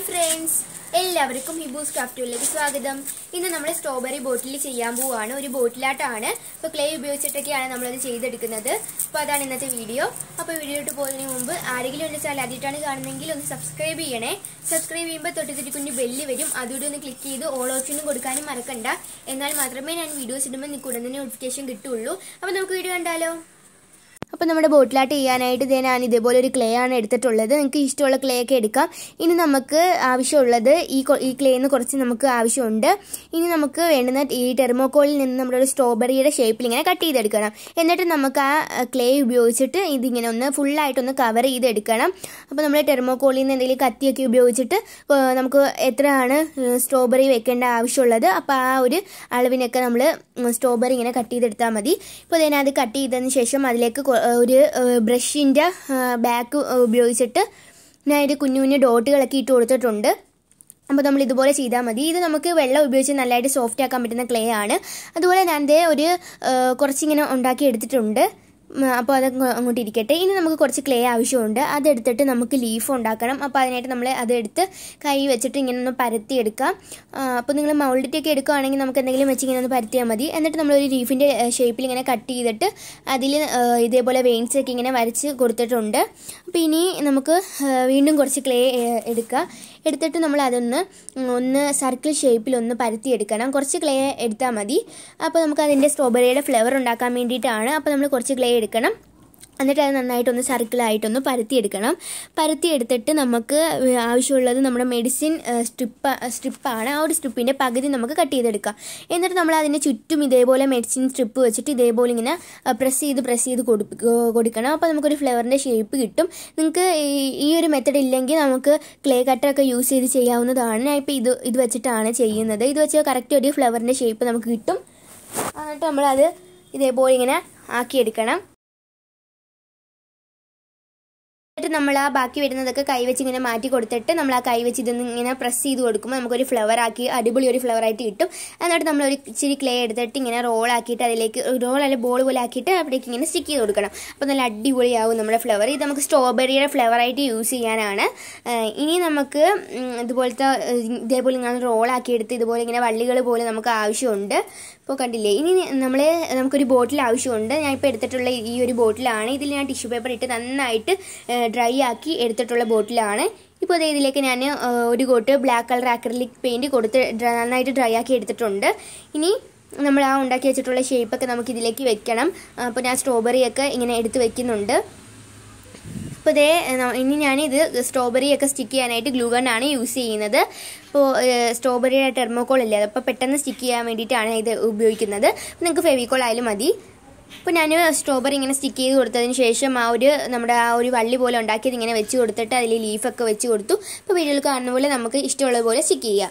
friends എല്ലാവർക്കും ഹിബൂസ് ക്രാഫ്റ്റുകളിലേക്ക് സ്വാഗതം ഇന്ന് നമ്മൾ സ്ട്രോബെറി ബോട്ടിൽ ചെയ്യാൻ പോവാണ് ഒരു ബോട്ടിലാട്ടാണ് ഇപ്പോൾ ക്ലേ ഉപയോഗിച്ചിട്ടൊക്കെയാണ് നമ്മളത് ചെയ്തെടുക്കുന്നത് അപ്പോൾ അതാണ് ഇന്നത്തെ വീഡിയോ അപ്പോൾ വീഡിയോയിട്ട് പോകുന്നതിന് മുമ്പ് ആരെങ്കിലും എൻ്റെ ചാനൽ ആദ്യമായിട്ടാണ് കാണുന്നതെങ്കിൽ ഒന്ന് സബ്സ്ക്രൈബ് ചെയ്യണേ സബ്സ്ക്രൈബ് ചെയ്യുമ്പോൾ തൊട്ടിത്തിരി കുഞ്ഞ് ബെല്ല് വരും അതുകൂടി ഒന്ന് ക്ലിക്ക് ചെയ്ത് ഓൾ ഓപ്ഷനും കൊടുക്കാനും മറക്കണ്ട എന്നാൽ മാത്രമേ ഞാൻ വീഡിയോസ് ഇടുമ്പോൾ നിങ്ങൾക്ക് ഉടനെ നോട്ടിഫിക്കേഷൻ കിട്ടുള്ളൂ അപ്പോൾ നമുക്ക് വീഡിയോ കണ്ടാലോ അപ്പോൾ നമ്മുടെ ബോട്ടിലാട്ട് ചെയ്യാനായിട്ട് ഇതേ ഞാൻ ഇതേപോലെ ഒരു ക്ലേ ആണ് എടുത്തിട്ടുള്ളത് നിങ്ങൾക്ക് ഇഷ്ടമുള്ള ക്ലേ ഒക്കെ എടുക്കാം ഇനി നമുക്ക് ആവശ്യമുള്ളത് ഈ കൊ- ഈ ക്ലേന്ന് കുറച്ച് നമുക്ക് ആവശ്യമുണ്ട് ഇനി നമുക്ക് വേണ്ടുന്ന ഈ ടെർമോക്കോളിൽ നിന്ന് നമ്മുടെ ഒരു സ്ട്രോബെറിയുടെ ഷേപ്പിൽ ഇങ്ങനെ കട്ട് ചെയ്തെടുക്കണം എന്നിട്ട് നമുക്ക് ആ ക്ലേ ഉപയോഗിച്ചിട്ട് ഇതിങ്ങനെ ഒന്ന് ഫുള്ളായിട്ടൊന്ന് കവർ ചെയ്തെടുക്കണം അപ്പോൾ നമ്മൾ ടെർമോക്കോളിൽ നിന്ന് എന്തെങ്കിലും കത്തിയൊക്കെ ഉപയോഗിച്ചിട്ട് ഏ, നമുക്ക് എത്രയാണ് സ്ട്രോബെറി വെക്കേണ്ട ആവശ്യമുള്ളത് അപ്പോൾ ആ ഒരു അളവിനൊക്കെ നമ്മൾ സ്ട്രോബെറി ഇങ്ങനെ കട്ട് ചെയ്തെടുത്താൽ മതി ഇപ്പോൾ ഇതിനകത്ത് കട്ട് ചെയ്തതിന് ശേഷം അതിലേക്ക് കൊ- ഒരു ബ്രഷിൻ്റെ ബാക്ക് ഉപയോഗിച്ചിട്ട് ഞാൻ ഒരു കുഞ്ഞു കുഞ്ഞു ഡോട്ടുകളൊക്കെ ഇട്ട് കൊടുത്തിട്ടുണ്ട് അപ്പോൾ നമ്മൾ ഇതുപോലെ ചെയ്താൽ മതി ഇത് നമുക്ക് വെള്ളം ഉപയോഗിച്ച് നല്ലതായിട്ട് സോഫ്റ്റ് ആക്കാൻ പറ്റുന്ന ക്ലേ ആണ് അതുപോലെ ഞാൻ ദേ ഒരു ആ, കുറച്ചിങ്ങനെ ഉണ്ടാക്കി എടുത്തിട്ടുണ്ട് ഉം, അപ്പോൾ അത് അങ്ങ് അങ്ങോട്ട് ഇരിക്കട്ടെ ഇനി നമുക്ക് കുറച്ച് ക്ലേ ആവശ്യമുണ്ട് അതെടുത്തിട്ട് നമുക്ക് ലീഫ് ഉണ്ടാക്കണം അപ്പോൾ അതിനായിട്ട് നമ്മൾ അതെടുത്ത് കൈ വെച്ചിട്ട് ഇങ്ങനെ ഒന്ന് പരത്തിയെടുക്കാം ആ, അപ്പോൾ നിങ്ങൾ മൗൾഡിറ്റൊക്കെ എടുക്കുകയാണെങ്കിൽ നമുക്ക് എന്തെങ്കിലും വെച്ച് ഇങ്ങനെ ഒന്ന് പരത്തിയാൽ മതി എന്നിട്ട് നമ്മളൊരു ലീഫിൻ്റെ ഷേപ്പിൽ ഇങ്ങനെ കട്ട് ചെയ്തിട്ട് അതിൽ ഇതേപോലെ വെയിൻസ് ഒക്കെ ഇങ്ങനെ വരച്ച് കൊടുത്തിട്ടുണ്ട് അപ്പോൾ ഇനി നമുക്ക് ആ, വീണ്ടും കുറച്ച് ക്ലേ എടുക്കുക എടുത്തിട്ട് നമ്മൾ അതൊന്ന് ഉം, ഒന്ന് സർക്കിൾ ഷേപ്പിൽ ഒന്ന് പരത്തിയെടുക്കണം കുറച്ച് ക്ലേ എടുത്താൽ മതി അപ്പോൾ നമുക്ക് അതിൻ്റെ സ്ട്രോബെറിയുടെ ഫ്ലേവർ ഉണ്ടാക്കാൻ വേണ്ടിയിട്ടാണ് അപ്പോൾ നമ്മൾ കുറച്ച് ക്ലേ എടുക്കണം എന്നിട്ട് അത് നന്നായിട്ടൊന്ന് സർക്കിളായിട്ടൊന്ന് പരത്തിയെടുക്കണം പരത്തിയെടുത്തിട്ട് നമുക്ക് ആവശ്യമുള്ളത് നമ്മുടെ മെഡിസിൻ സ്ട്രിപ്പ് സ്ട്രിപ്പാണ് ആ ഒരു സ്ട്രിപ്പിൻ്റെ പകുതി നമുക്ക് കട്ട് ചെയ്തെടുക്കാം എന്നിട്ട് നമ്മൾ അതിന് ചുറ്റും ഇതേപോലെ മെഡിസിൻ സ്ട്രിപ്പ് വെച്ചിട്ട് ഇതേപോലെ ഇങ്ങനെ പ്രസ് ചെയ്ത് പ്രസ് ചെയ്ത് കൊടു- കൊടുക്കണം അപ്പോൾ നമുക്കൊരു ഫ്ലവറിൻ്റെ ഷേപ്പ് കിട്ടും നിങ്ങൾക്ക് ഈ- ഈ ഒരു മെത്തഡ് ഇല്ലെങ്കിൽ നമുക്ക് ക്ലേ കട്ടറൊക്കെ യൂസ് ചെയ്ത് ചെയ്യാവുന്നതാണ് ഞാൻ ഇപ്പോൾ ഇത് ഇത് വെച്ചിട്ടാണ് ചെയ്യുന്നത് ഇത് വെച്ച് കറക്റ്റ് ഒരു ഫ്ലവറിൻ്റെ ഷേപ്പ് നമുക്ക് കിട്ടും എന്നിട്ട് നമ്മളത് ഇതേപോലെ ഇങ്ങനെ ആക്കിയെടുക്കണം എന്നിട്ട് നമ്മൾ ആ ബാക്കി വരുന്നതൊക്കെ കൈവച്ച് ഇങ്ങനെ മാറ്റി കൊടുത്തിട്ട് നമ്മൾ ആ കൈവച്ച് ഇതൊന്ന് ഇങ്ങനെ പ്രസ് ചെയ്ത് കൊടുക്കുമ്പോൾ നമുക്കൊരു ഫ്ലവർ ആക്കി അടിപൊളി ഒരു ഫ്ലവർ ആയിട്ട് കിട്ടും എന്നിട്ട് നമ്മൾ ഒരു ഇച്ചിരി ക്ലേ എടുത്തിട്ട് ഇങ്ങനെ റോൾ ആക്കിയിട്ട് അതിലേക്ക് റോൾ അല്ലെ ബോൾ പോലെ ആക്കിയിട്ട് അവിടേക്ക് ഇങ്ങനെ സ്റ്റിക്ക് ചെയ്ത് കൊടുക്കണം അപ്പോൾ നല്ല അടിപൊളിയാവും നമ്മുടെ ഫ്ലവർ ഇത് നമുക്ക് സ്ട്രോബെറിയുടെ ഫ്ലവർ ആയിട്ട് യൂസ് ചെയ്യാനാണ് ഏഹ് ഇനി നമുക്ക് ഉം, ഇതുപോലത്തെ ഏഹ്, ഇതേപോലെ ഇങ്ങനെ റോൾ ആക്കി എടുത്ത് ഇതുപോലെ ഇങ്ങനെ വള്ളികൾ പോലെ നമുക്ക് ആവശ്യമുണ്ട് ഇപ്പോൾ കണ്ടില്ലേ ഇനി നമ്മൾ നമുക്കൊരു ബോട്ടിൽ ആവശ്യമുണ്ട് ഞാൻ ഇപ്പോൾ എടുത്തിട്ടുള്ള ഈ ഒരു ബോട്ടിലാണ് ഇതിൽ ഞാൻ ടിഷ്യൂ പേപ്പർ ഇട്ട് നന്നായിട്ട് ഡ്രൈ ആക്കി എടുത്തിട്ടുള്ള ബോട്ടിലാണ് ഇപ്പോൾ ദേ ഇതിലേക്ക് ഞാൻ ഒരു coat black colour acrylic paint കൊടുത്ത് dry- നന്നായിട്ട് ഡ്രൈ ആക്കി എടുത്തിട്ടുണ്ട് ഇനി നമ്മൾ ആ ഉണ്ടാക്കി വെച്ചിട്ടുള്ള ഷേപ്പൊക്കെ നമുക്ക് ഇതിലേക്ക് വെക്കണം അപ്പോൾ ഞാൻ സ്ട്രോബെറിയൊക്കെ ഇങ്ങനെ എടുത്ത് വെക്കുന്നുണ്ട് അപ്പോൾ ഇതേ ന- ഇനി ഞാൻ ഇത് സ്ട്രോബെറി ഒക്കെ സ്റ്റിക്ക് ചെയ്യാനായിട്ട് ഗ്ലൂ ഗൺ ആണ് യൂസ് ചെയ്യുന്നത് ഇപ്പോൾ സ്ട്രോബെറിയുടെ ടെർമോക്കോൾ ഇല്ലേ അപ്പോൾ പെട്ടെന്ന് സ്റ്റിക്ക് ചെയ്യാൻ വേണ്ടിയിട്ടാണ് ഇത് ഉപയോഗിക്കുന്നത് നിങ്ങൾക്ക് ഫെവിക്കോൾ ആയാലും മതി ഇപ്പോൾ ഞാൻ സ്ട്രോബെറി ഇങ്ങനെ സ്റ്റിക്ക് ചെയ്ത് കൊടുത്തതിന് ശേഷം ആ ഒരു നമ്മുടെ ആ ഒരു വള്ളി പോലെ ഉണ്ടാക്കിയത് ഇങ്ങനെ വെച്ച് കൊടുത്തിട്ട് അതിൽ ലീഫൊക്കെ വെച്ച് കൊടുത്തു ഇപ്പോൾ വീഡിയോയിൽ കാണുന്ന പോലെ നമുക്ക് ഇഷ്ടമുള്ള പോലെ സ്റ്റിക്ക് ചെയ്യാം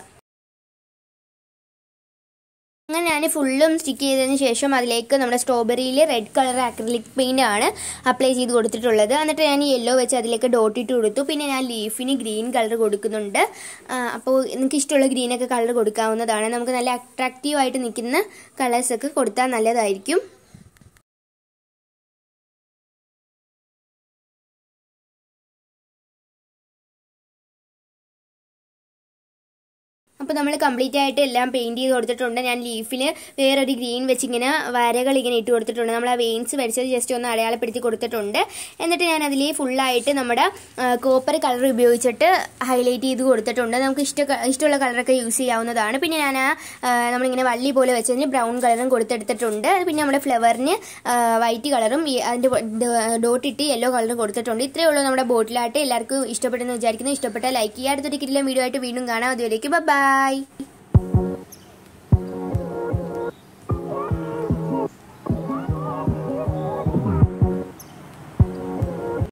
അങ്ങനെ ഞാൻ ഫുള്ളും സ്റ്റിക്ക് ചെയ്തതിന് ശേഷം അതിലേക്ക് നമ്മുടെ സ്ട്രോബെറിയിൽ റെഡ് കളർ അക്രലിക് പെയിന്റ് ആണ് അപ്ലൈ ചെയ്ത് കൊടുത്തിട്ടുള്ളത് എന്നിട്ട് ഞാൻ യെല്ലോ വെച്ച് അതിലേക്ക് ഡോട്ട് ഇട്ട് കൊടുത്തു പിന്നെ ഞാൻ ലീഫിന് ഗ്രീൻ കളർ കൊടുക്കുന്നുണ്ട് ആ, അപ്പോൾ നിങ്ങൾക്ക് ഇഷ്ടമുള്ള ഗ്രീനൊക്കെ കളർ കൊടുക്കാവുന്നതാണ് നമുക്ക് നല്ല അട്രാക്റ്റീവ് ആയിട്ട് നിൽക്കുന്ന കളേഴ്സൊക്കെ കൊടുത്താൽ നല്ലതായിരിക്കും അപ്പോൾ നമ്മൾ കംപ്ലീറ്റ് ആയിട്ട് എല്ലാം പെയിന്റ് ചെയ്ത് കൊടുത്തിട്ടുണ്ട് ഞാൻ ലീഫിൽ വേറൊരു ഗ്രീൻ വെച്ച് ഇങ്ങനെ വരകൾ ഇങ്ങനെ ഇട്ട് കൊടുത്തിട്ടുണ്ട് നമ്മൾ ആ വെയിൻസ് വരച്ചത് ജസ്റ്റ് ഒന്ന് അടയാളപ്പെടുത്തി കൊടുത്തിട്ടുണ്ട് എന്നിട്ട് ഞാൻ അതിൽ ഫുള്ളായിട്ട് നമ്മുടെ കോപ്പർ കളർ ഉപയോഗിച്ചിട്ട് ഹൈലൈറ്റ് ചെയ്ത് കൊടുത്തിട്ടുണ്ട് നമുക്ക് ഇഷ്ട ഇഷ്ടമുള്ള കളറൊക്കെ യൂസ് ചെയ്യാവുന്നതാണ് പിന്നെ ഞാൻ ആ, ആ, നമ്മളിങ്ങനെ വള്ളി പോലെ വെച്ചതിന് ബ്രൗൺ കളറും കൊടുത്തെടുത്തിട്ടുണ്ട് പിന്നെ നമ്മുടെ ഫ്ലവറിന് വൈറ്റ് കളറും ഈ അതിൻ്റെ ഡോട്ട് ഇട്ട് യെല്ലോ കളറും കൊടുത്തിട്ടുണ്ട് ഇത്രയേ ഉള്ളൂ നമ്മുടെ ബോട്ടിലായിട്ട് എല്ലാവർക്കും ഇഷ്ടപ്പെട്ടെന്ന് വിചാരിക്കുന്നു ഇഷ്ടപ്പെട്ടാൽ ലൈക്ക് ചെയ്യുക അടുത്തൊരു കിരിലെ വീഡിയോ ആയിട്ട് വീണ്ടും കാണാം അതുവരേക്കും ബൈ